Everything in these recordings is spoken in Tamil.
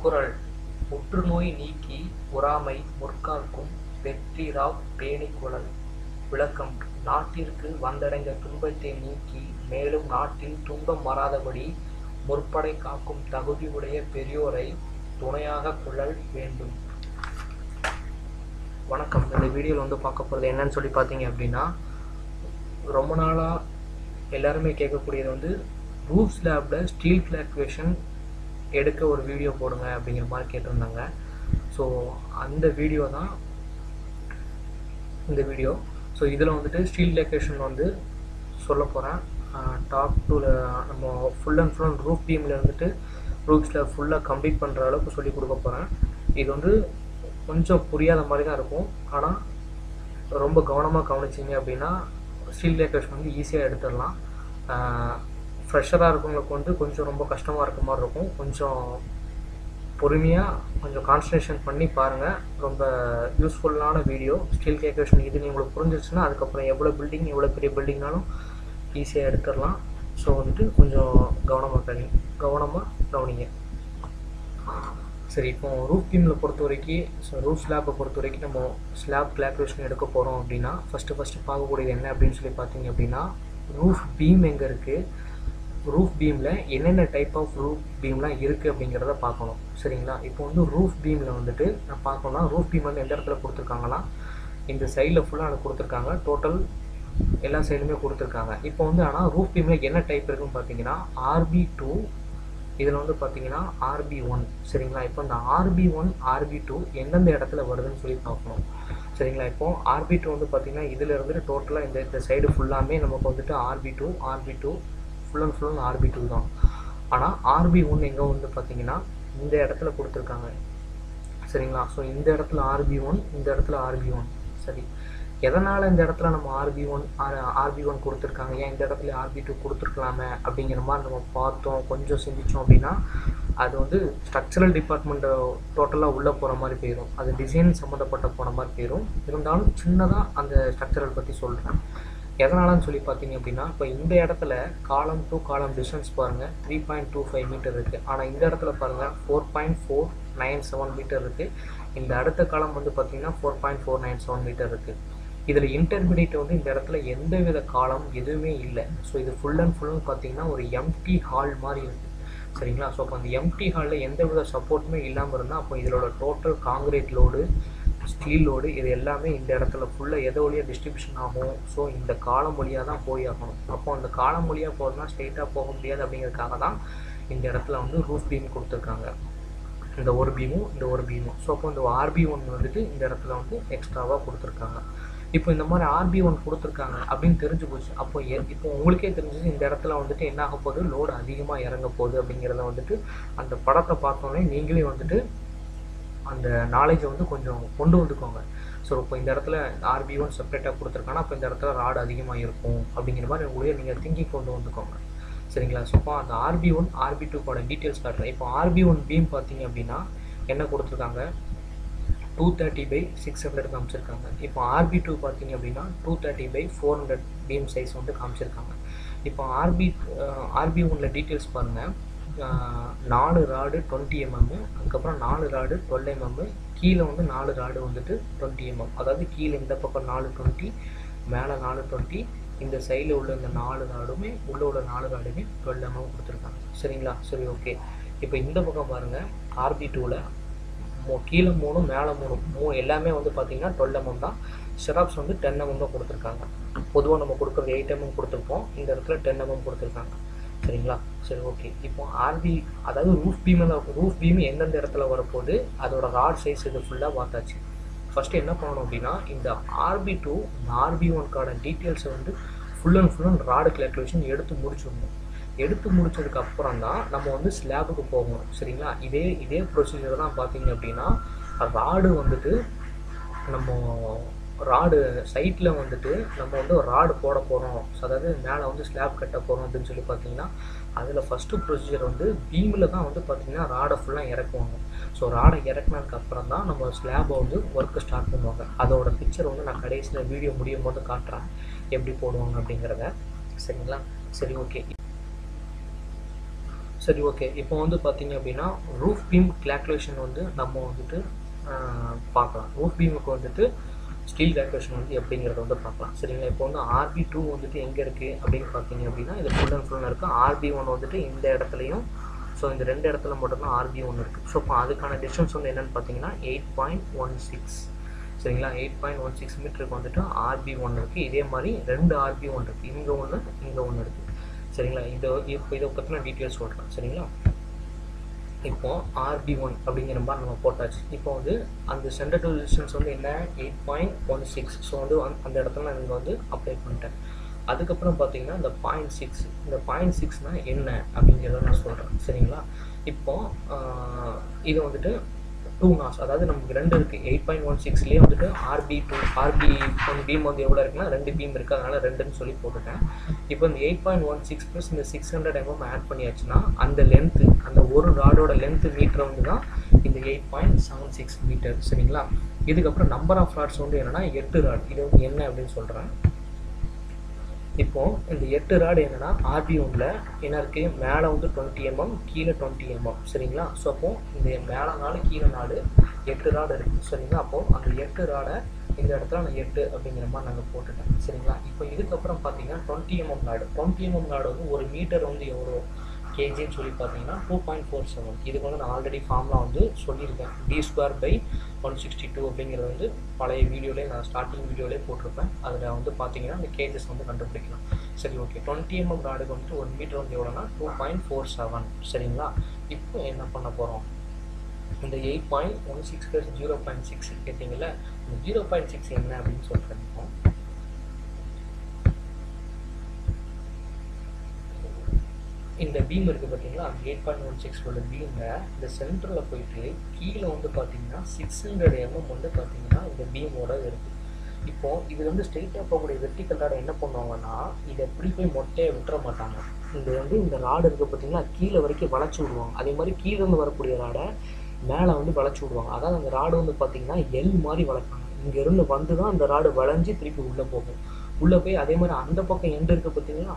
குறள் புற்றுநோய் நீக்கி உறாமை முற்காக்கும் வெற்றிராவ் பேணிக் குழல் விளக்கம் நாட்டிற்கு வந்தடைந்த துன்பத்தை நீக்கி மேலும் நாட்டில் துன்பம் வராதபடி முற்படை காக்கும் தகுதி உடைய பெரியோரை துணையாக கொள்ளல் வேண்டும் வணக்கம் இந்த வீடியோவில் வந்து பார்க்க போகிறது என்னன்னு சொல்லி பார்த்தீங்க அப்படின்னா ரொம்ப நாளாக எல்லாருமே கேட்கக்கூடியது வந்து ரூஃப் ஸ்லாப்பில் ஸ்டீல் கிளாக்குவேஷன் எடுக்க ஒரு வீடியோ போடுங்க அப்படிங்கிற மாதிரி கேட்டிருந்தாங்க ஸோ அந்த வீடியோ தான் இந்த வீடியோ ஸோ இதில் வந்துட்டு ஸ்டீல் டெக்கரேஷன் வந்து சொல்ல போகிறேன் டாப் டூ நம்ம ஃபுல் அண்ட் ஃபுல் ரூஃப் பீமில் இருந்துட்டு ரூஃப்ஸில் ஃபுல்லாக கம்ப்ளீட் பண்ணுற அளவுக்கு சொல்லி கொடுக்க போகிறேன் இது வந்து கொஞ்சம் புரியாத மாதிரி தான் இருக்கும் ஆனால் ரொம்ப கவனமாக கவனிச்சிங்க அப்படின்னா ஸ்டீல் டெக்கரேஷன் வந்து ஈஸியாக எடுத்துடலாம் ஃப்ரெஷராக இருக்கவங்களுக்கு வந்து கொஞ்சம் ரொம்ப கஷ்டமாக இருக்க மாதிரி இருக்கும் கொஞ்சம் பொறுமையாக கொஞ்சம் கான்சன்ட்ரேஷன் பண்ணி பாருங்கள் ரொம்ப யூஸ்ஃபுல்லான வீடியோ ஸ்டீல் டெக்கரேஷன் இது உங்களுக்கு புரிஞ்சிருச்சுன்னா அதுக்கப்புறம் எவ்வளோ பில்டிங் எவ்வளோ பெரிய பில்டிங்னாலும் ஈஸியாக எடுத்துடலாம் ஸோ வந்துட்டு கொஞ்சம் கவனமாக கவனி கவனமாக கவனிங்க சரி இப்போ ரூஃப் பீமில் பொறுத்த வரைக்கும் ஸோ ரூஃப் ஸ்லாப்பை பொறுத்த வரைக்கும் நம்ம ஸ்லாப் கிளாக்குலேஷன் எடுக்க போகிறோம் அப்படின்னா ஃபஸ்ட்டு ஃபஸ்ட்டு பார்க்கக்கூடியது என்ன அப்படின்னு சொல்லி பார்த்தீங்க அப்படின்னா ரூஃப் பீம் எங்கே இருக்குது ரூஃப் பீமில் என்னென்ன டைப் ஆஃப் ரூஃப் பீம்லாம் இருக்குது அப்படிங்கிறத பார்க்கணும் சரிங்களா இப்போ வந்து ரூஃப் பீமில் வந்துட்டு நான் பார்க்கணும்னா ரூஃப் பீம் வந்து எந்த இடத்துல கொடுத்துருக்காங்கன்னா இந்த சைடில் ஃபுல்லாக எனக்கு கொடுத்துருக்காங்க டோட்டல் எல்லா சைடுமே கொடுத்துருக்காங்க இப்போ வந்து ஆனால் ரூஃப் பீமில் என்ன டைப் இருக்குன்னு பார்த்தீங்கன்னா ஆர்பி டூ இதில் வந்து பார்த்தீங்கன்னா ஆர்பி ஒன் சரிங்களா இப்போ இந்த ஆர்பி ஒன் ஆர்பி டூ எந்தெந்த இடத்துல வருதுன்னு சொல்லி பார்க்கணும் சரிங்களா இப்போ ஆர்பி டூ வந்து பார்த்தீங்கன்னா இதில் இருந்துட்டு டோட்டலாக இந்த இந்த சைடு ஃபுல்லாமே நமக்கு வந்துட்டு RB two RB two full and full RB two தான் ஆனால் ஆர்பி ஒன் எங்கே வந்து பார்த்தீங்கன்னா இந்த இடத்துல கொடுத்துருக்காங்க சரிங்களா ஸோ இந்த இடத்துல ஆர்பி ஒன் இந்த இடத்துல ஆர்பி ஒன் சரி எதனால் இந்த இடத்துல நம்ம RB one R RB one கொடுத்துருக்காங்க ஏன் இந்த இடத்துல ஆர்பி டூ கொடுத்துருக்கலாமே அப்படிங்கிற மாதிரி நம்ம பார்த்தோம் கொஞ்சம் சிந்திச்சோம் அப்படின்னா அது வந்து ஸ்ட்ரக்சரல் டிபார்ட்மெண்ட்டை டோட்டலாக உள்ளே போகிற மாதிரி போயிடும் அது டிசைன் சம்மந்தப்பட்ட போன மாதிரி போயிடும் இருந்தாலும் சின்னதாக அந்த ஸ்ட்ரக்சரல் பற்றி சொல்கிறேன் எதனாலன்னு சொல்லி பார்த்தீங்க அப்படின்னா இப்போ இந்த இடத்துல காலம் டு காலம் டிஸ்டன்ஸ் பாருங்கள் three point two five metre இருக்குது ஆனால் இந்த இடத்துல பாருங்கள் four point four nine seven metre இருக்குது இந்த அடுத்த காலம் வந்து பார்த்தீங்கன்னா four point four nine seven metre இருக்குது இதில் இன்டர்மீடியட் வந்து இந்த இடத்துல எந்த வித காலம் எதுவுமே இல்லை ஸோ இது ஃபுல் அண்ட் ஃபுல்னு பார்த்தீங்கன்னா ஒரு எம்டி ஹால் மாதிரி இருக்குது சரிங்களா ஸோ அப்போ அந்த எம்டி ஹாலில் எந்த வித சப்போர்ட்டுமே இல்லாமல் இருந்தால் அப்போ இதோட total concrete load steel load இது எல்லாமே இந்த இடத்துல ஃபுல்லாக எதை வழியாக டிஸ்ட்ரிபியூஷன் ஆகும் ஸோ இந்த காலம் வழியாக தான் போய் ஆகணும் அப்போ அந்த காலம் வழியாக போகிறதுனா ஸ்ட்ரெயிட்டாக போக முடியாது அப்படிங்கிறதுக்காக தான் இந்த இடத்துல வந்து ரூஃப் பீம் கொடுத்துருக்காங்க இந்த ஒரு பீமும் இந்த ஒரு பீமும் ஸோ அப்போ இந்த ஆர்பி ஒன் வந்துட்டு இந்த இடத்துல வந்து எக்ஸ்ட்ராவாக கொடுத்துருக்காங்க இப்போ இந்த மாதிரி ஆர்பி ஒன் கொடுத்துருக்காங்க அப்படின்னு தெரிஞ்சு போச்சு அப்போ இப்போ உங்களுக்கே தெரிஞ்சது இந்த இடத்துல வந்துட்டு என்ன ஆக போகுது லோடு அதிகமாக இறங்க போகுது அப்படிங்கிறத வந்துட்டு அந்த படத்தை பார்த்தோன்னே நீங்களே வந்துட்டு அந்த நாலேஜை வந்து கொஞ்சம் கொண்டு வந்துக்கோங்க ஸோ இப்போ இந்த இடத்துல ஆர்பி ஒன் செப்பரேட்டாக கொடுத்துருக்காங்கன்னா அப்போ இந்த இடத்துல ராடு அதிகமாக இருக்கும் அப்படிங்கிற மாதிரி உங்களுடைய நீங்கள் திங்கிங் கொண்டு வந்துக்கோங்க சரிங்களா ஸோ இப்போ அந்த ஆர்பி ஒன் ஆர்பி டூக்கோட டீட்டெயில்ஸ் காட்டுறேன் இப்போ ஆர்பி ஒன் பீம் பார்த்தீங்க அப்படின்னா என்ன கொடுத்துருக்காங்க two thirty by six hundred காமிச்சிருக்காங்க இப்போ ஆர்பி டூ பார்த்தீங்க அப்படின்னா two thirty by four hundred beam size வந்து காமிச்சிருக்காங்க இப்போ ஆர்பி ஆர்பி ஒன்னில் டீட்டெயில்ஸ் பாருங்கள் நாலு ராடு டுவெண்ட்டி எம்எம்மு அதுக்கப்புறம் நாலு ராடு டுவெல் எம்எம்மு கீழே வந்து நாலு ராடு வந்துட்டு டுவெண்ட்டி எம்எம் அதாவது கீழே இந்த பக்கம் நாலு டுவெண்ட்டி மேலே நாலு டுவெண்ட்டி இந்த சைடில் உள்ள இந்த நாலு ராடுமே உள்ளே உள்ள நாலு ராடுமே டுவெல் எம்எம் கொடுத்துருக்காங்க சரிங்களா சரி ஓகே இப்போ இந்த பக்கம் பாருங்கள் ஆர்பி டூவில் மூ கீழே மூணு மேலே மூணு மூ எல்லாமே வந்து பார்த்தீங்கன்னா டுவெல் எம்எம் தான் ஷெராப்ஸ் வந்து டென் எம்எம் தான் கொடுத்துருக்காங்க பொதுவாக நம்ம கொடுக்குறது எயிட் எம்எம் கொடுத்துருப்போம் இந்த இடத்துல டென் எம்எம் கொடுத்துருக்காங்க சரிங்களா சரி ஓகே இப்போ ஆர்பி அதாவது ரூஃப் பீமில் ரூஃப் பீம் எந்தெந்த இடத்துல வரப்போகுது அதோட ராட் சைஸ் இது ஃபுல்லாக பார்த்தாச்சு ஃபஸ்ட்டு என்ன பண்ணணும் அப்படின்னா இந்த ஆர்பி டூ இந்த ஆர்பி ஒன்க்கான டீட்டெயில்ஸை வந்து full and full and rod calculation எடுத்து முடிச்சிடணும் எடுத்து முடிச்சதுக்கு அப்புறம் தான் நம்ம வந்து ஸ்லாபுக்கு போகணும் சரிங்களா இதே இதே ப்ரொசீஜர் தான் பார்த்தீங்க அப்படின்னா ராடு வந்துட்டு நம்ம ராடு சைட்டில் வந்துட்டு நம்ம வந்து ஒரு ராடு போட போகிறோம் அதாவது மேலே வந்து ஸ்லாப் கட்ட போகிறோம் அப்படின்னு சொல்லி பார்த்தீங்கன்னா அதில் ஃபஸ்ட்டு ப்ரொசீஜர் வந்து பீமில் தான் வந்து பார்த்தீங்கன்னா ராடை ஃபுல்லாக இறக்குவாங்க ஸோ ராடை இறக்குனதுக்கு அப்புறம் தான் நம்ம ஸ்லாபை வந்து ஒர்க்கு ஸ்டார்ட் பண்ணுவாங்க அதோட பிக்சர் வந்து நான் கடைசியில் வீடியோ முடியும் போது காட்டுறேன் எப்படி போடுவாங்க அப்படிங்கிறத சரிங்களா சரி ஓகே சரி ஓகே இப்போ வந்து பார்த்தீங்க அப்படின்னா ரூஃப் பீம் கேல்குலேஷன் வந்து நம்ம வந்துட்டு பார்க்கலாம் ரூஃப் பீமுக்கு வந்துட்டு ஸ்டீல் கேல்குலேஷன் வந்து எப்படிங்கிறத வந்து பார்க்கலாம் சரிங்களா இப்போ வந்து ஆர்பி டூ வந்துட்டு எங்கே இருக்குது அப்படின்னு பார்த்தீங்க அப்படின்னா இது ஃபுல் அண்ட் ஃபுல்லாக இருக்குது ஆர்பி ஒன் வந்துட்டு இந்த இடத்துலையும் ஸோ இந்த ரெண்டு இடத்துல மட்டும்தான் ஆர்பி ஒன் இருக்குது ஸோ இப்போ அதுக்கான டிஸ்டன்ஸ் வந்து என்னென்னு பார்த்தீங்கன்னா எயிட் பாயிண்ட் ஒன் சிக்ஸ் சரிங்களா எயிட் பாயிண்ட் ஒன் சிக்ஸ் மீட்டருக்கு வந்துட்டு ஆர்பி ஒன் இருக்குது இதே மாதிரி ரெண்டு ஆர்பி ஒன் இருக்குது இங்கே ஒன்று இங்கே ஒன்று இருக்குது சரிங்களா இதை இப்போ இதை பற்றின டீட்டெயில்ஸ் சொல்கிறேன் சரிங்களா இப்போ ஆர்பி ஒன் அப்படிங்கிற மாதிரி நம்ம போட்டாச்சு இப்போ வந்து அந்த சென்டர் டு டிஸ்டன்ஸ் வந்து என்ன eight point one six so வந்து அந்த இடத்துல நான் இங்கே வந்து அப்ளை பண்ணிட்டேன் அதுக்கப்புறம் பார்த்தீங்கன்னா இந்த பாயிண்ட் சிக்ஸ் இந்த பாயிண்ட் சிக்ஸ்னால் என்ன அப்படிங்கிறத நான் சொல்கிறேன் சரிங்களா இப்போ இது வந்துட்டு டூ நாஸ் அதாவது நமக்கு ரெண்டு இருக்குது எயிட் பாயிண்ட் ஒன் சிக்ஸ்லேயே வந்துட்டு RB two RB one beam வந்து எவ்வளோ இருக்குன்னா ரெண்டு பீம் இருக்குது அதனால் ரெண்டுன்னு சொல்லி போட்டுட்டேன் இப்போ இந்த eight point one six plus இந்த சிக்ஸ் ஹண்ட்ரட் எம்எம் ஆட் பண்ணியாச்சுன்னா அந்த லென்த்து அந்த ஒரு ராடோட லென்த்து மீட்டர் வந்து தான் இந்த eight point seven six metre சரிங்களா இதுக்கப்புறம் நம்பர் ஆஃப் ராட்ஸ் வந்து என்னென்னா எட்டு ராட் இது வந்து என்ன அப்படின்னு சொல்கிறேன் இப்போ இந்த எட்டு ராடு என்னன்னா ஆர்பி ஒன்ல என்ன இருக்கு மேலே வந்து டுவெண்ட்டி எம்எம் கீழே டுவெண்ட்டி எம்எம் சரிங்களா ஸோ அப்போ இந்த மேலே நாடு கீழே நாடு எட்டு ராடு இருக்கு சரிங்களா அப்போ அந்த எட்டு ராடை இந்த இடத்துல நான் எட்டு அப்படிங்கிற மாதிரி நாங்கள் போட்டுட்டேன் சரிங்களா இப்போ இதுக்கப்புறம் பார்த்தீங்கன்னா டுவெண்ட்டி எம்எம் நாடு டுவெண்ட்டி எம்எம் நாடு வந்து ஒரு மீட்டர் வந்து எவ்வளோ கேஜின்னு சொல்லி பார்த்தீங்கன்னா டூ பாயிண்ட் ஃபோர் செவன் இதுக்கு வந்து நான் ஆல்ரெடி ஃபார்ம்லாம் வந்து சொல்லியிருக்கேன் D square by one sixty two அப்படிங்கிறது வந்து பழைய வீடியோலேயே நான் ஸ்டார்டிங் வீடியோலேயே போட்டிருப்பேன் அதில் வந்து பார்த்தீங்கன்னா அந்த கேஜஸ் வந்து கண்டுபிடிக்கலாம் சரி ஓகே டுவெண்ட்டி எம்எம் ராடுக்கு வந்துட்டு ஒரு மீட்டர் வந்து எவ்வளோனா டூ பாயிண்ட் ஃபோர் செவன் சரிங்களா இப்போ என்ன பண்ண போகிறோம் இந்த eight point one six plus zero point six கேட்டிங்கல்ல இந்த ஜீரோ பாயிண்ட் சிக்ஸ் என்ன அப்படின்னு சொல்கிறேன் இப்போ இந்த பீம் இருக்குது பார்த்தீங்களா எயிட் பாயிண்ட் ஒன் சிக்ஸோட பீமில் இந்த சென்டரில் போயிட்டு கீழே வந்து பார்த்தீங்கன்னா சிக்ஸ் ஹண்ட்ரட் எம்எம் வந்து பார்த்தீங்கன்னா இந்த பீமோட இருக்குது இப்போ இது வந்து ஸ்ட்ரெயிட்டாக போகக்கூடிய வெர்டிக்கல் ராடை என்ன பண்ணுவாங்கன்னா இதை எப்படி போய் மொட்டையை விட்டுற மாட்டாங்க இது வந்து இந்த ராடு இருக்குது பார்த்தீங்கன்னா கீழே வரைக்கும் வளைச்சி விடுவாங்க அதே மாதிரி கீழே இருந்து வரக்கூடிய ராடை மேலே வந்து வளைச்சி விடுவாங்க அதாவது அந்த ராடு வந்து பார்த்தீங்கன்னா எல் மாதிரி வளைப்பாங்க இங்கேருந்து வந்து தான் அந்த ராடு வளைஞ்சு திருப்பி உள்ளே போகும் உள்ளே போய் அதே மாதிரி அந்த பக்கம் எண்டு இருக்குது பார்த்தீங்களா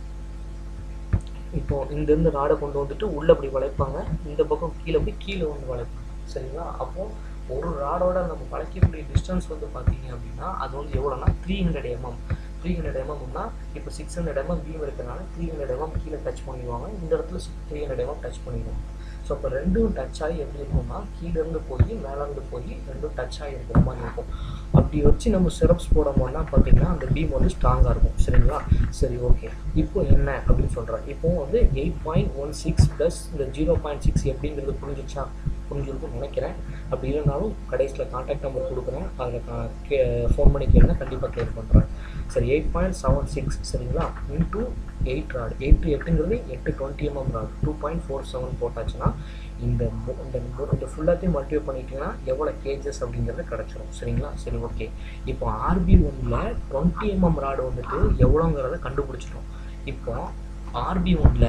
இப்போ இந்த இருந்து ராடை கொண்டு வந்துட்டு உள்ள அப்படி வளைப்பாங்க இந்த பக்கம் கீழே போய் கீழே வந்து வளைப்பாங்க சரிங்களா அப்போ ஒரு ராடோட நம்ம வளைக்கக்கூடிய டிஸ்டன்ஸ் வந்து பார்த்தீங்க அப்படின்னா அது வந்து எவ்வளோனா three hundred mm three hundred எம்எம்னா இப்போ சிக்ஸ் ஹண்ட்ரட் எம்எம் பீம் இருக்கிறனால த்ரீ ஹண்ட்ரட் எம்எம் கீழே டச் பண்ணிடுவாங்க இந்த இடத்துல த்ரீ ஹண்ட்ரட் எம்எம் டச் பண்ணிடுவாங்க ஸோ இப்போ ரெண்டும் டச் ஆகி எப்படி இருக்கும்னா கீழேருந்து போய் மேலேருந்து போய் ரெண்டும் டச் ஆகி இருக்கிற மாதிரி இருக்கும் அப்படி வச்சு நம்ம சிரப்ஸ் போடும்போதுனா பார்த்தீங்கன்னா அந்த பீம் வந்து ஸ்ட்ராங்காக இருக்கும் சரிங்களா சரி ஓகே இப்போ என்ன அப்படின்னு சொல்கிறேன் இப்போ வந்து eight point one six plus இந்த ஜீரோ பாயிண்ட் சிக்ஸ் எப்படிங்கிறது புரிஞ்சிச்சா புரிஞ்சிருக்கும்னு நினைக்கிறேன் அப்படி இல்லைனாலும் கடைசியில் கான்டாக்ட் நம்பர் கொடுக்குறேன் அதில் கே ஃபோன் பண்ணி கேளுங்க கண்டிப்பாக கிளியர் பண்ணுறேன் சரி எயிட் பாயிண்ட் செவன் சிக்ஸ் சரிங்களா இன்டூ எயிட் ராட் எயிட் எட்டுங்கிறது எட்டு twenty mm rod two point four seven போட்டாச்சுன்னா இந்த இந்த இந்த ஃபுல்லாத்தையும் மல்டிப்ளை பண்ணிட்டீங்கன்னா எவ்வளோ கேஜஸ் அப்படிங்கிறது கிடச்சிரும் சரிங்களா சரி ஓகே இப்போ ஆர்பி ஒன்னில் டுவெண்ட்டி எம்எம் ராடு வந்துட்டு எவ்வளோங்கிறத கண்டுபிடிச்சிட்டோம் இப்போ ஆர்பி ஒன்னில்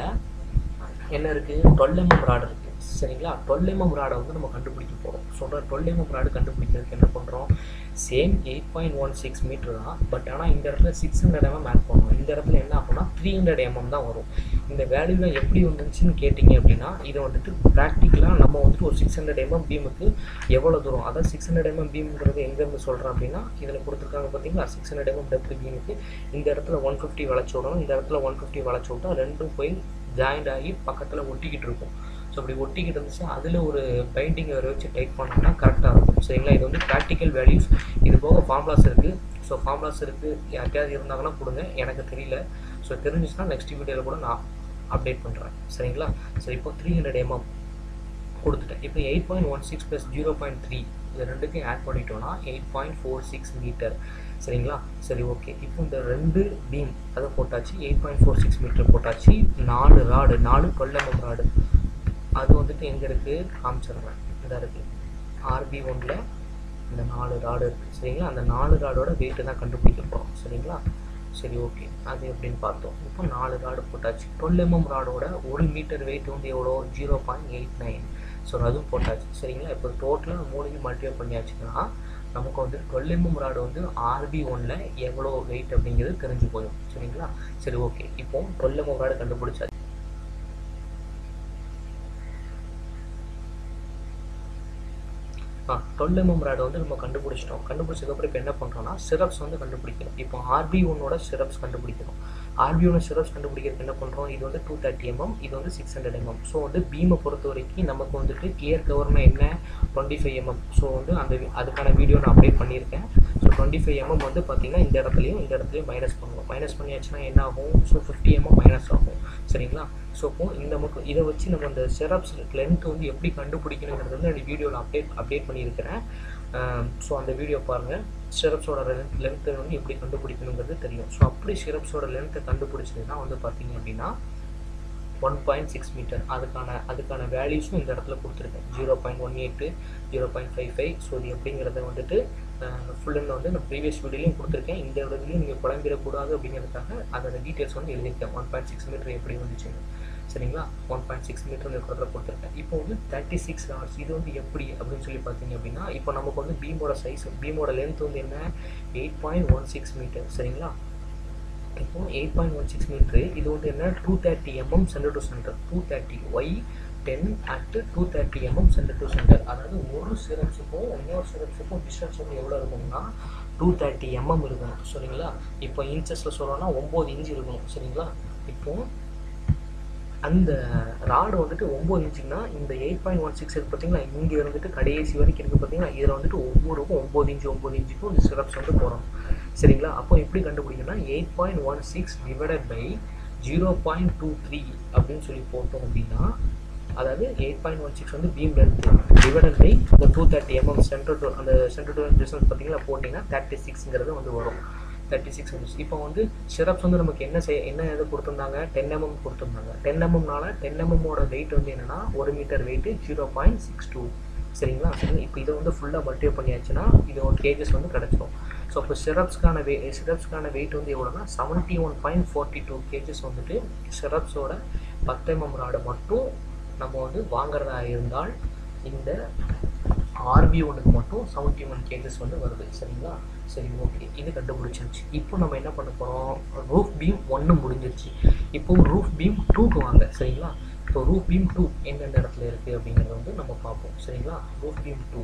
என்ன இருக்குது டுவெல் எம்எம் ராடு இருக்குது சரிங்களா டுவெல் எம்எம் ராடை வந்து நம்ம கண்டுபிடிக்க போகிறோம் சொல்கிற டுவெல் எம்எம் ராடு கண்டுபிடிக்கிறதுக்கு என்ன பண்ணுறோம் same eight point one six metre தான் பட் ஆனால் இந்த இடத்துல சிக்ஸ் ஹண்ட்ரட் எம்எம் ஆட் பண்ணுவோம் இந்த இடத்துல என்ன ஆகும்னா த்ரீ ஹண்ட்ரட் எம்எம் தான் வரும் இந்த வேல்யூலாம் எப்படி வந்துச்சுன்னு கேட்டிங்க அப்படின்னா இதை வந்துட்டு ப்ராக்டிக்கலாக நம்ம வந்துட்டு ஒரு சிக்ஸ் ஹண்ட்ரட் எம்எம் பீமுக்கு எவ்வளோ தூரம் அதாவது சிக்ஸ் ஹண்ட்ரட் எம்எம் பீம்ங்கிறது எங்கேருந்து சொல்கிறேன் அப்படின்னா இதில் கொடுத்துருக்காங்க பார்த்தீங்களா சிக்ஸ் ஹண்ட்ரட் எம்எம் டெப்த் பீமுக்கு இந்த இடத்துல ஒன் ஃபிஃப்டி வளைச்சி விடணும் இந்த இடத்துல ஒன் ஃபிஃப்டி வளைச்சி விட்டா ரெண்டும் போய் ஜாயிண்ட் ஆகி பக்கத்தில் ஒட்டிக்கிட்டு இருக்கும் ஸோ அப்படி ஒட்டிக்கிட்டு இருந்துச்சு அதில் ஒரு பைண்டிங்கை வச்சு டைப் பண்ணோம்னா கரெக்டாக இருக்கும் சரிங்களா இது வந்து ப்ராக்டிக்கல் வேல்யூஸ் இது போக ஃபார்முலாஸ் இருக்குது ஸோ ஃபார்முலாஸ் இருக்குது யாருக்கையாவது இருந்தாங்கன்னா கொடுங்க எனக்கு தெரியல ஸோ தெரிஞ்சிச்சுன்னா நெக்ஸ்ட் வீடியோவில் கூட நான் அப்டேட் பண்ணுறேன் சரிங்களா சரி இப்போ த்ரீ ஹண்ட்ரட் எம்எம் கொடுத்துட்டேன் இப்போ eight point one six plus zero point three இது ரெண்டுத்தையும் ஆட் பண்ணிட்டோம்னா eight point four six metre சரிங்களா சரி ஓகே இப்போ இந்த ரெண்டு பீம் அதை போட்டாச்சு eight point four six metre போட்டாச்சு நாலு ராடு நாலு கொல்லமம் ராடு அது வந்துட்டு எங்கே இருக்குது காமிச்சிடுறேன் இதாக இருக்குது ஆர்பி ஒன்றில் இந்த நாலு ராடு இருக்குது சரிங்களா அந்த நாலு ராடோட வெயிட்டு தான் கண்டுபிடிக்க போகிறோம் சரிங்களா சரி ஓகே அது எப்படின்னு பார்த்தோம் இப்போ நாலு ராடு போட்டாச்சு டுவெல் எம்எம் ராடோட ஒரு மீட்டர் வெயிட் வந்து எவ்வளோ zero point eight nine so அதுவும் போட்டாச்சு சரிங்களா இப்போ டோட்டலாக மூணுக்கு மல்டிப்ளை பண்ணியாச்சுன்னா நமக்கு வந்து டுவெல் எம்எம் ராடு வந்து ஆர்பி ஒன்ல எவ்வளோ வெயிட் அப்படிங்கிறது தெரிஞ்சு போயிடும் சரிங்களா சரி ஓகே இப்போ டுவெல் எம்எம் ராடு கண்டுபிடிச்சாச்சு டுவெல் எம்எம் ரேடை வந்து நம்ம கண்டுபிடிச்சிட்டோம் கண்டுபிடிச்சதுக்கப்புறம் இப்போ என்ன பண்ணுறோம்னா சிரப்ஸ் வந்து கண்டுபிடிக்கணும் இப்போ ஆர்பி ஒன்னோட சிரப்ஸ் கண்டுபிடிக்கணும் ஆர்பி ஒன் சிரப்ஸ் கண்டுபிடிக்கிறதுக்கு என்ன பண்ணுறோம் இது வந்து டூ தேர்ட்டி எம்எம் இது வந்து சிக்ஸ் ஹண்ட்ரட் எம்எம் ஸோ வந்து பீமை பொறுத்த வரைக்கும் நமக்கு வந்துட்டு கியர் கவர்னா என்ன டுவெண்ட்டி ஃபைவ் எம்எம் ஸோ வந்து அந்த அதுக்கான வீடியோ நான் அப்டேட் பண்ணியிருக்கேன் ஸோ டுவெண்ட்டி ஃபைவ் எம்எம் வந்து பார்த்தீங்கன்னா இந்த இடத்துலையும் இந்த இடத்துலையும் மைனஸ் பண்ணுவோம் மைனஸ் பண்ணியாச்சுன்னா என்ன ஆகும் ஸோ ஃபிஃப்டி எம்எம் மைனஸ் ஆகும் சரிங்களா ஸோ இப்போ இந்த மக்கள் இதை வச்சு நம்ம இந்த செரப்ஸ் லென்த் வந்து எப்படி கண்டுபிடிக்கணுங்கிறது வந்து அந்த வீடியோவில் அப்டேட் அப்டேட் பண்ணியிருக்கிறேன் ஸோ அந்த வீடியோ பாருங்கள் சிரப்ஸோட லென்த் லென்த்தை வந்து எப்படி கண்டுபிடிக்கணுங்கிறது தெரியும் ஸோ அப்படி சிரப்ஸோட லென்த்தை கண்டுபிடிச்சதுன்னா வந்து பார்த்தீங்க அப்படின்னா ஒன் பாயிண்ட் சிக்ஸ் மீட்டர் அதுக்கான அதுக்கான வேல்யூஸும் இந்த இடத்துல கொடுத்துருக்கேன் zero point one eight zero point five five so இது எப்படிங்கிறத வந்துட்டு ஃபுல் அண்ட் வந்து நான் ப்ரீவியஸ் வீடியோலையும் கொடுத்துருக்கேன் இந்த இடத்துலையும் நீங்கள் குழம்பிடக்கூடாது அப்படிங்கிறதுக்காக அதோட டீட்டெயில்ஸ் வந்து எழுதியிருக்கேன் ஒன் பாயிண்ட் சிக்ஸ் மீட்டர் எப்படி வந்துச்சுன்னு சரிங்களா ஒன் பாயிண்ட் சிக்ஸ் மீட்டர் இருக்கிறத கொடுத்துருக்கேன் இப்போ வந்து தேர்ட்டி சிக்ஸ் ஹவர்ஸ் இது வந்து எப்படி அப்படின்னு சொல்லி பார்த்தீங்க அப்படின்னா இப்போ நமக்கு வந்து பீமோட சைஸ் பீமோட லென்த் வந்து என்ன eight point one six metre சரிங்களா இப்போ eight point one six metre இது வந்து என்ன two thirty mm centre to centre two thirty Y ten at two thirty mm centre to centre அதாவது ஒரு சிரப்ஸுக்கும் இன்னொரு சிரப்ஸுக்கும் டிஸ்டன்ஸ் வந்து எவ்வளோ இருக்கும்னா டூ தேர்ட்டி எம்எம் இருக்கணும் சரிங்களா இப்போ இன்ச்சஸில் சொல்லணும்னா ஒம்பது இன்ச் இருக்கணும் சரிங்களா இப்போ அந்த ராடு வந்துட்டு ஒம்பது இன்ச்சுன்னா இந்த எயிட் பாயிண்ட் ஒன் சிக்ஸ் இருக்குது பார்த்தீங்களா இங்கே இருந்துட்டு கடைசி வரைக்கும் இருக்குது பார்த்தீங்களா இதில் வந்துட்டு ஒவ்வொருக்கும் ஒம்பது இன்ச்சு ஒம்பது இன்ச்சுக்கும் இந்த சிரப்ஸ் வந்து போகிறோம் சரிங்களா அப்போ எப்படி கண்டுபிடிக்கணும்னா eight point one six divided by zero point two three அப்படின்னு சொல்லி போட்டோம் அப்படின்னா அதாவது எயிட் பாயிண்ட் ஒன் சிக்ஸ் வந்து பீம் லென்த் டிவைடட் பை இந்த two thirty mm centre to அந்த சென்டர் டு டிஸ்டன்ஸ் பார்த்தீங்கன்னா போட்டிங்கன்னா தேர்ட்டி சிக்ஸ்ங்கிறது வந்து வரும் தேர்ட்டி சிக்ஸ் வந்துச்சு இப்போ வந்து சிரப்ஸ் வந்து நமக்கு என்ன செய் என்ன இது கொடுத்துருந்தாங்க டென் எம்எம் கொடுத்துருந்தாங்க டென் எம்எம்னால டென் எம்எம்மோட வெயிட் வந்து என்னென்னா ஒரு metre weight zero point six two சரிங்களா சரி இப்போ இதை வந்து ஃபுல்லாக மல்டிப்ளை பண்ணியாச்சுன்னா இது ஒரு கேஜஸ் வந்து கிடச்சிரும் ஸோ இப்போ சிரப்ஸ்க்கான வெ சிரப்ஸ்க்கான வெயிட் வந்து எவ்வளோனா seventy one point forty two kgs வந்துட்டு சிரப்ஸோட பத்து எம்எம் ராடு மட்டும் நம்ம வந்து வாங்குறதா இருந்தால் இந்த ஆர்பி ஒன்றுக்கு மட்டும் செவன்ட்டி ஒன் கேஜஸ் வந்து வருது சரிங்களா சரி ஓகே இது கண்டுபிடிச்சிருச்சு இப்போ நம்ம என்ன பண்ண போகிறோம் ரூஃப் பீம் ஒன்று முடிஞ்சிருச்சு இப்போ ரூஃப் பீம் டூக்கு வாங்க சரிங்களா இப்போ ரூஃப் பீம் டூ எந்தெந்த இடத்துல இருக்குது அப்படிங்கிறத வந்து நம்ம பார்ப்போம் சரிங்களா ரூஃப் பீம் டூ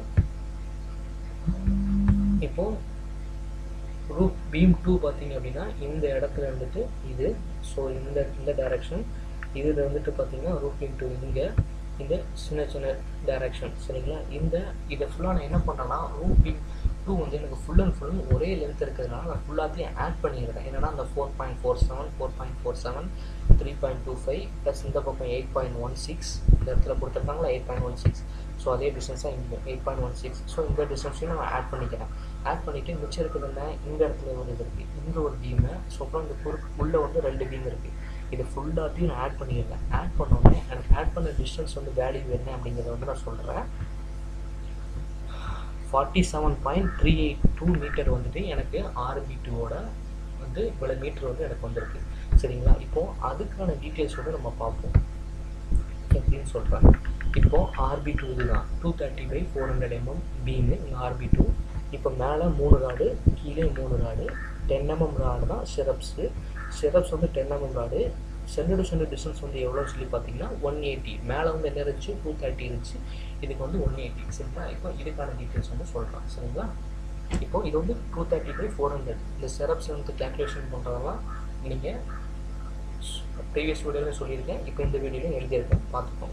இப்போ ரூஃப் பீம் டூ பார்த்தீங்க அப்படின்னா இந்த இடத்துல இருந்துட்டு இது ஸோ இந்த இந்த டைரக்ஷன் இதில் வந்துட்டு பார்த்தீங்கன்னா ரூஃப் பீம் டூ இங்கே இந்த சின்ன சின்ன டைரக்ஷன் சரிங்களா இந்த இதை ஃபுல்லாக நான் என்ன பண்ணுறேன்னா ரூஃப் பீம் டூ வந்து எனக்கு ஃபுல் அண்ட் ஃபுல் ஒரே லென்த் இருக்கிறதுனால நான் ஃபுல்லாத்தையும் ஆட் பண்ணிடுறேன் என்னன்னா அந்த four point four seven four point four seven three point two five plus இந்த பக்கம் எயிட் பாயிண்ட் ஒன் சிக்ஸ் இந்த இடத்துல கொடுத்துருக்காங்களா eight point one six so அதே டிஸ்டன்ஸாக இங்கே eight point one six so இந்த டிஸ்டன்ஸையும் நான் ஆட் பண்ணிக்கிறேன் ஆட் பண்ணிவிட்டு மிச்சம் இருக்குது என்ன இந்த இடத்துல ஒரு இது இருக்குது இங்கே ஒரு பீமு ஸோ அப்புறம் இந்த குறுக்கு உள்ளே வந்து ரெண்டு பீம் இருக்குது இது ஃபுல்லாத்தையும் நான் ஆட் பண்ணிடுறேன் ஆட் பண்ணோடனே எனக்கு ஆட் பண்ண டிஸ்டன்ஸ் வந்து வேல்யூ என்ன அப்படிங்கிறத வந்து நான் சொல்கிறேன் forty seven point three eight two metre வந்துட்டு எனக்கு ஆர்பி டூவோட வந்து இவ்வளோ மீட்டர் வந்து எனக்கு வந்திருக்கு சரிங்களா இப்போது அதுக்கான டீட்டெயில்ஸ் வந்து நம்ம பார்ப்போம் எப்படின்னு சொல்கிறேன் இப்போது ஆர்பி டூ இதுதான் two thirty by four hundred mm beam இங்கே ஆர்பி டூ இப்போ மேலே மூணு ராடு கீழே மூணு ராடு டென் எம்எம் ராடு தான் சிரப்ஸு சிரப்ஸ் வந்து ten mm rod centre to centre distance வந்து எவ்வளோன்னு சொல்லி பார்த்தீங்கன்னா ஒன் எயிட்டி மேலே வந்து என்ன இருந்துச்சு டூ தேர்ட்டி இருந்துச்சு இதுக்கு வந்து ஒன் எயிட்டி சரிங்களா இப்போ இதுக்கான டீட்டெயில்ஸ் வந்து சொல்கிறேன் சரிங்களா இப்போ இது வந்து two thirty by four hundred இந்த சிரப்ஸ் வந்து கேல்குலேஷன் பண்ணுறதெல்லாம் நீங்கள் ப்ரீவியஸ் வீடியோவில் சொல்லியிருக்கேன் இப்போ இந்த வீடியோலையும் எழுதியிருக்கேன் பார்த்துக்கோங்க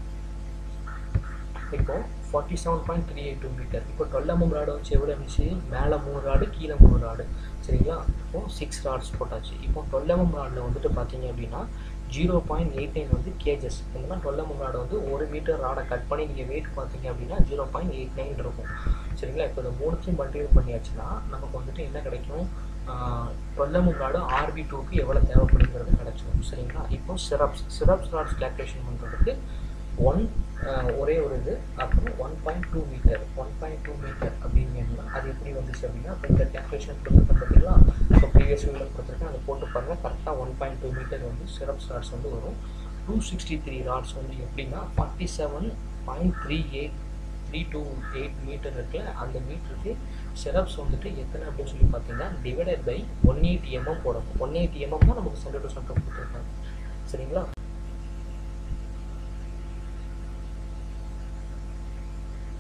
இப்போ forty seven point three eight two metre இப்போ டுவெல் எம்எம் ராடு வச்சு எவ்வளோ இருந்துச்சு மேலே மூணு ராடு கீழே மூணு ராடு சரிங்களா இப்போ சிக்ஸ் ராட்ஸ் போட்டாச்சு இப்போ டுவெல் எம்எம் ராடில் வந்துட்டு பார்த்தீங்க அப்படின்னா ஜீரோ பாயிண்ட் எயிட் நைன் வந்து கேஜஸ் இல்லைன்னா டுவெல் எம்எம் ராடு வந்து ஒரு மீட்டர் ராடை கட் பண்ணி நீங்கள் வெயிட் பார்த்தீங்க அப்படின்னா ஜீரோ பாயிண்ட் எயிட் நைன் இருக்கும் சரிங்களா இப்போ இந்த மூணுத்தையும் மல்டிபிள் பண்ணியாச்சுன்னா நமக்கு வந்துட்டு என்ன கிடைக்கும் டுவெல் எம்எம் ராடு ஆர்பி டூக்கு எவ்வளோ தேவைப்படுங்கிறது கிடச்சிடும் சரிங்களா இப்போ சிரப்ஸ் சிரப்ஸ் ராட்ஸ் கேல்குலேஷன் பண்ணுறதுக்கு ஒன் ஒரே ஒரு இது அப்புறம் one point two metre one point two metre அப்படிங்கன்னா அது எப்படி வந்துச்சு அப்படின்னா இப்போ இந்த கேல்குலேஷன் கொடுத்துருக்கேன் பார்த்தீங்களா இப்போ ப்ரீவியஸ் வீடியோவில் கொடுத்துருக்கேன் அதை போட்டு பாருங்கள் கரெக்டாக ஒன் பாயிண்ட் டூ மீட்டர் வந்து சிரப்ஸ் ராட்ஸ் வந்து வரும் டூ சிக்ஸ்டி த்ரீ ராட்ஸ் வந்து எப்படின்னா forty seven point three eight three two eight metre இருக்குல்ல அந்த மீட்டருக்கு சிரப்ஸ் வந்துட்டு எத்தனை அப்படின்னு சொல்லி பார்த்தீங்கன்னா divided by one eighty mm போடணும் ஒன் எயிட்டி எம்எம் தான் நமக்கு சென்டர் டு சென்டர் கொடுத்துருக்காங்க சரிங்களா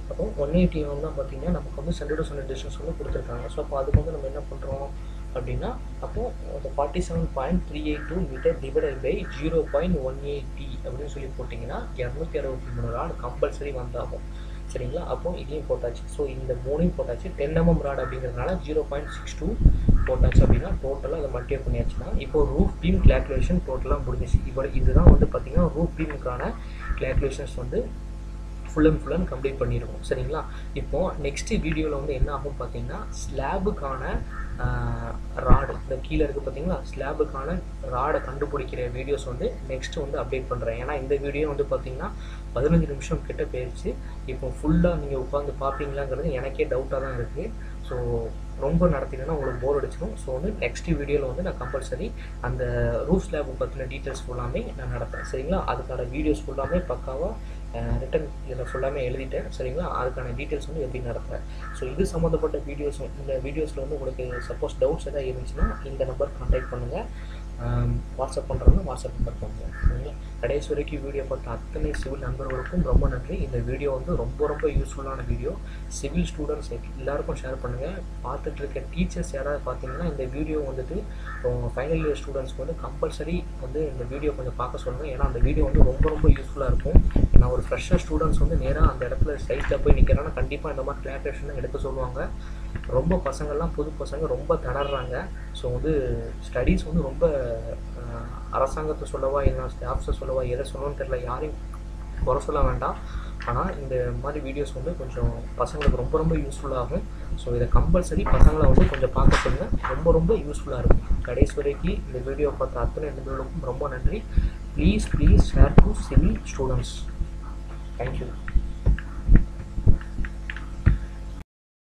அப்போ ஒன் எயிட்டி எம்எம் தான் பார்த்தீங்கன்னா நமக்கு வந்து சென்டர் டு சென்டர் டிஸ்டன்ஸ் வந்து கொடுத்துருக்காங்க ஸோ அப்போ அதுக்கு வந்து நம்ம என்ன பண்ணுறோம் அப்படின்னா அப்போது அந்த forty seven point three eight two metre divided by zero point one eighty அப்படின்னு சொல்லி போட்டிங்கன்னா இரநூத்தி அறுபத்தி மூணு ராடு கம்பல்சரி வந்தாகும் சரிங்களா அப்போ இதையும் போட்டாச்சு ஸோ இந்த மூணையும் போட்டாச்சு டென் எம்எம் ராட் அப்படிங்கிறதுனால ஜீரோ பாயிண்ட் சிக்ஸ் டூ போட்டாச்சு அப்படின்னா டோட்டலாக அதை மல்டிப்ளை பண்ணியாச்சுன்னா இப்போ ரூஃப் பீம் கேல்குலேஷன் டோட்டலாக முடிஞ்சிச்சு இப்போ இதுதான் வந்து பார்த்திங்கன்னா ரூஃப் பீமுக்கான கேல்குலேஷன்ஸ் வந்து full and full and complete பண்ணிடுவோம் சரிங்களா இப்போது நெக்ஸ்ட் வீடியோவில் வந்து என்ன ஆகும் பார்த்தீங்கன்னா ஸ்லாபுக்கான ராடு இந்த கீழே இருக்குது பார்த்தீங்களா ஸ்லாபுக்கான ராடை கண்டுபிடிக்கிற வீடியோஸ் வந்து நெக்ஸ்ட் வந்து அப்டேட் பண்ணுறேன் ஏன்னா இந்த வீடியோ வந்து பார்த்தீங்கன்னா பதினஞ்சு நிமிஷம் கிட்ட போயிடுச்சு இப்போ ஃபுல்லாக நீங்கள் உட்காந்து பார்ப்பீங்களாங்கிறது எனக்கே டவுட்டாக தான் இருக்குது ஸோ ரொம்ப நடத்தினா உங்களுக்கு போர் அடிச்சிடும் ஸோ வந்து நெக்ஸ்ட் வீடியோவில் வந்து நான் கம்பல்சரி அந்த ரூஃப் ஸ்லாப் பற்றின டீட்டெயில்ஸ் ஃபுல்லாமே நான் நடப்பேன் சரிங்களா அதுக்கான வீடியோஸ் ஃபுல்லாமே பக்காவாக ரிட்டன் இதில் ஃபுல்லாமே எழுதிட்டேன் சரிங்களா அதுக்கான டீட்டெயில்ஸ் வந்து எப்படி நடத்துகிறேன் ஸோ இது சம்மந்தப்பட்ட வீடியோஸ் இந்த வீடியோஸில் வந்து உங்களுக்கு சப்போஸ் டவுட்ஸ் எதாவது இருந்துச்சுன்னா இந்த நம்பர் கான்டாக்ட் பண்ணுங்கள் வாட்ஸ்அப் பண்ணுறவங்க வாட்ஸ்அப் நம்பர் பண்ணுங்கள் சரிங்களா கடைசி வரைக்கும் வீடியோ பார்த்த அத்தனை சிவில் நண்பர்களுக்கும் ரொம்ப நன்றி இந்த வீடியோ வந்து ரொம்ப ரொம்ப யூஸ்ஃபுல்லான வீடியோ சிவில் ஸ்டூடெண்ட்ஸ் எல்லாருக்கும் ஷேர் பண்ணுங்கள் பார்த்துட்டு இருக்க டீச்சர்ஸ் யாராவது பார்த்தீங்கன்னா இந்த வீடியோ வந்துட்டு ஃபைனல் இயர் ஸ்டூடெண்ட்ஸ்க்கு வந்து கம்பல்சரி வந்து இந்த வீடியோ கொஞ்சம் பார்க்க சொல்லுங்கள் ஏன்னா அந்த வீடியோ வந்து ரொம்ப ரொம்ப யூஸ்ஃபுல்லாக இருக்கும் ஏன்னா ஒரு ஃப்ரெஷ்ஷர் ஸ்டூடெண்ட்ஸ் வந்து நேராக அந்த இடத்துல சைட்டில் போய் நிற்கிறாங்கன்னா கண்டிப்பாக இந்த மாதிரி கிளாரிஃபிகேஷன் எடுக்க சொல்லுவாங்க ரொம்ப பசங்கள்லாம் புது பசங்க ரொம்ப திணறாங்க ஸோ வந்து ஸ்டடீஸ் வந்து ரொம்ப அரசாங்கத்தை சொல்லவா இல்லை ஸ்டாஃப்ஸை சொல்லவா எதை சொல்லணும்னு தெரில யாரையும் குறை சொல்ல வேண்டாம் ஆனால் இந்த மாதிரி வீடியோஸ் வந்து கொஞ்சம் பசங்களுக்கு ரொம்ப ரொம்ப யூஸ்ஃபுல்லாகும் ஸோ இதை கம்பல்சரி பசங்களை வந்து கொஞ்சம் பார்க்க சொல்லுங்கள் ரொம்ப ரொம்ப யூஸ்ஃபுல்லாக இருக்கும் கடைசி வரைக்கும் இந்த வீடியோ பார்த்த அத்தனை நண்பர்களுக்கும் ரொம்ப நன்றி please please share to civil students thank you